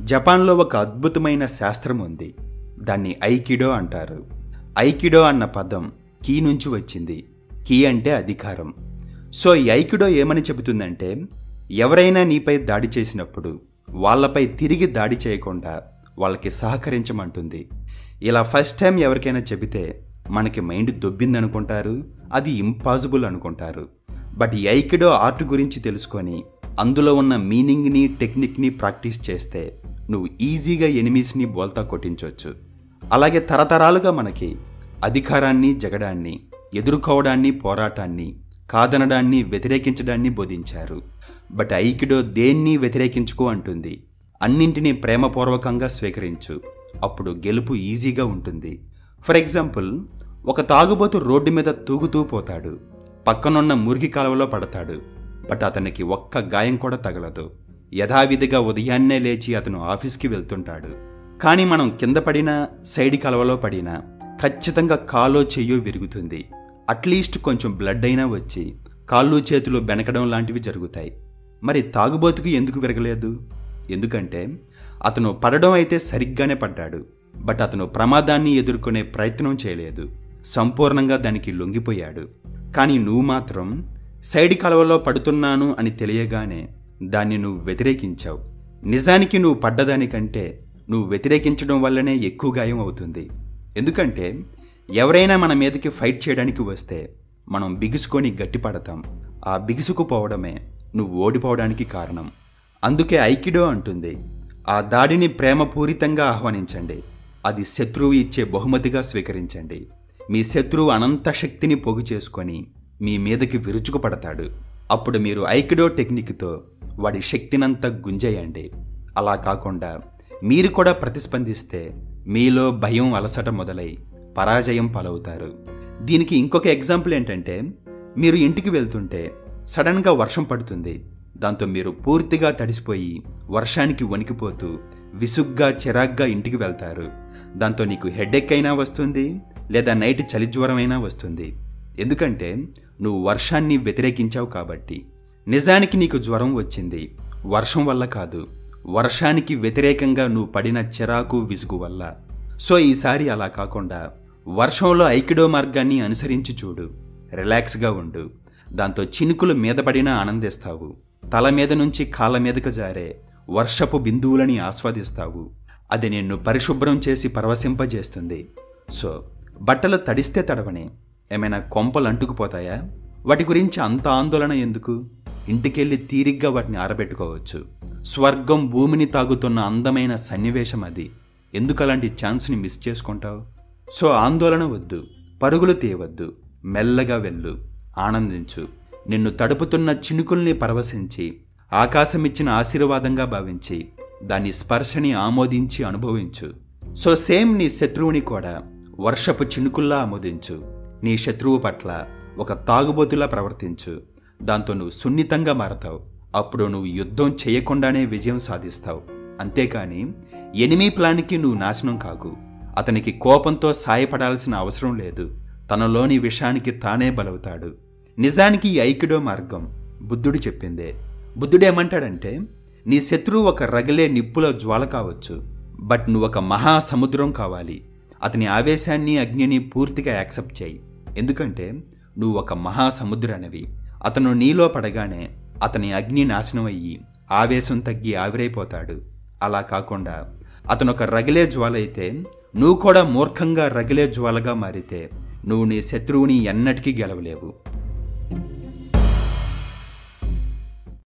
జపాన్లో ఒక అద్భుతమైన శాస్త్రం ఉంది దాన్ని ఐకిడో అంటారు ఐకిడో అన్న పదం కీ నుంచి వచ్చింది కీ అంటే అధికారం సో ఈ ఐకిడో ఏమని చెబుతుందంటే ఎవరైనా నీపై దాడి చేసినప్పుడు వాళ్ళపై తిరిగి దాడి చేయకుండా వాళ్ళకి సహకరించమంటుంది ఇలా ఫస్ట్ టైం ఎవరికైనా చెబితే మనకి మైండ్ దొబ్బిందనుకుంటారు అది ఇంపాసిబుల్ అనుకుంటారు బట్ ఈ ఐకిడో ఆర్ట్ గురించి తెలుసుకొని అందులో ఉన్న మీనింగ్ని టెక్నిక్ని ప్రాక్టీస్ చేస్తే నువ్వు ఈజీగా ఎనిమీస్ని బోల్తా కొట్టించవచ్చు అలాగే తరతరాలుగా మనకి అధికారాన్ని జగడాన్ని ఎదుర్కోవడాన్ని పోరాటాన్ని కాదనడాన్ని వ్యతిరేకించడాన్ని బోధించారు బట్ ఐకిడో దేన్ని వ్యతిరేకించుకో అంటుంది అన్నింటినీ ప్రేమపూర్వకంగా స్వీకరించు అప్పుడు గెలుపు ఈజీగా ఉంటుంది ఫర్ ఎగ్జాంపుల్ ఒక తాగుబోతు రోడ్డు మీద తూగుతూ పోతాడు పక్కనున్న మురికి కాలువలో పడతాడు బట్ అతనికి ఒక్క గాయం కూడా తగలదు యథావిధిగా ఉదయాన్నే లేచి అతను ఆఫీస్కి వెళ్తుంటాడు కానీ మనం కింద పడినా సైడ్ కాలువలో పడినా ఖచ్చితంగా కాలో చెయ్యో విరుగుతుంది అట్లీస్ట్ కొంచెం బ్లడ్ అయినా వచ్చి కాళ్ళు చేతులు బెనకడం లాంటివి జరుగుతాయి మరి తాగుబోతుకు ఎందుకు విరగలేదు ఎందుకంటే అతను పడడం అయితే సరిగ్గానే పడ్డాడు బట్ అతను ప్రమాదాన్ని ఎదుర్కొనే ప్రయత్నం చేయలేదు సంపూర్ణంగా దానికి లొంగిపోయాడు కానీ నువ్వు మాత్రం సైడ్ కాలువలో పడుతున్నాను అని తెలియగానే దాన్ని నువ్వు వ్యతిరేకించావు నిజానికి నువ్వు పడ్డదానికంటే నువ్వు వ్యతిరేకించడం వల్లనే ఎక్కువ గాయం అవుతుంది ఎందుకంటే ఎవరైనా మన మీదకి ఫైట్ చేయడానికి వస్తే మనం బిగుసుకొని గట్టిపడతాం ఆ బిగుసుకుపోవడమే నువ్వు ఓడిపోవడానికి కారణం అందుకే ఐకిడో అంటుంది ఆ దాడిని ప్రేమపూరితంగా ఆహ్వానించండి అది శత్రువు ఇచ్చే బహుమతిగా స్వీకరించండి మీ శత్రువు అనంత శక్తిని పోగు చేసుకొని మీ మీదకి విరుచుకుపడతాడు అప్పుడు మీరు ఐకిడో టెక్నిక్తో వాడి శక్తినంతా గుంజేయండి అలా కాకుండా మీరు కూడా ప్రతిస్పందిస్తే మీలో భయం అలసట మొదలై పరాజయం పాలవుతారు దీనికి ఇంకొక ఎగ్జాంపుల్ ఏంటంటే మీరు ఇంటికి వెళ్తుంటే సడన్గా వర్షం పడుతుంది దాంతో మీరు పూర్తిగా తడిసిపోయి వర్షానికి వణికిపోతూ విసుగ్గా చిరాగ్గా ఇంటికి వెళ్తారు దాంతో నీకు హెడేక్ అయినా వస్తుంది లేదా నైట్ చలి జ్వరమైనా వస్తుంది ఎందుకంటే నువ్వు వర్షాన్ని వ్యతిరేకించావు కాబట్టి నిజానికి నీకు జ్వరం వచ్చింది వర్షం వల్ల కాదు వర్షానికి వ్యతిరేకంగా నువ్వు పడిన చిరాకు విసుగు వల్ల సో ఈసారి అలా కాకుండా వర్షంలో ఐకిడో మార్గాన్ని అనుసరించి చూడు రిలాక్స్గా ఉండు దాంతో చినుకులు మీద పడినా ఆనందిస్తావు తల మీద నుంచి కాళ్ళ మీదకు జారే వర్షపు బిందువులని ఆస్వాదిస్తావు అది నిన్ను పరిశుభ్రం చేసి పరవశింపజేస్తుంది సో బట్టలు తడిస్తే తడవని ఏమైనా కొంపలు అంటుకుపోతాయా వాటి గురించి అంత ఆందోళన ఎందుకు ఇంటికెళ్ళి తీరిగ్గా వాటిని ఆరబెట్టుకోవచ్చు స్వర్గం భూమిని తాగుతున్న అందమైన సన్నివేశం అది ఎందుకు అలాంటి ఛాన్స్ని మిస్ చేసుకుంటావు సో ఆందోళన వద్దు పరుగులు తీయవద్దు మెల్లగా వెళ్ళు ఆనందించు నిన్ను తడుపుతున్న చినుకుల్ని పరవశించి ఆకాశమిచ్చిన ఆశీర్వాదంగా భావించి దాని స్పర్శని ఆమోదించి అనుభవించు సో సేమ్ నీ శత్రువుని కూడా వర్షపు చినుకుల్లా ఆమోదించు నీ శత్రువు పట్ల ఒక తాగుబోతులా ప్రవర్తించు దాంతో నువ్వు సున్నితంగా మారతావు అప్పుడు నువ్వు యుద్ధం చేయకుండానే విజయం సాధిస్తావు అంతేకాని ఎనిమీ ప్లాన్కి నువ్వు నాశనం కాకు అతనికి కోపంతో సాయపడాల్సిన అవసరం లేదు తనలోని విషానికి తానే బలవుతాడు నిజానికి ఈ ఐకిడో మార్గం బుద్ధుడు చెప్పిందే బుద్ధుడేమంటాడంటే నీ శత్రువు ఒక రగిలే నిప్పుల జ్వాల కావచ్చు బట్ నువ్వు ఒక మహాసముద్రం కావాలి అతని ఆవేశాన్ని అగ్నిని పూర్తిగా యాక్సెప్ట్ చేయి ఎందుకంటే నువ్వు ఒక మహాసముద్రానివి అతను నీలో పడగానే అతని అగ్ని నాశనం అయ్యి ఆవేశం తగ్గి ఆవిరైపోతాడు అలా కాకుండా అతను ఒక రగిలే జ్వాల అయితే నువ్వు కూడా మూర్ఖంగా రగిలే జ్వాలగా మారితే నువ్వు నీ శత్రువుని ఎన్నటికీ గెలవలేవు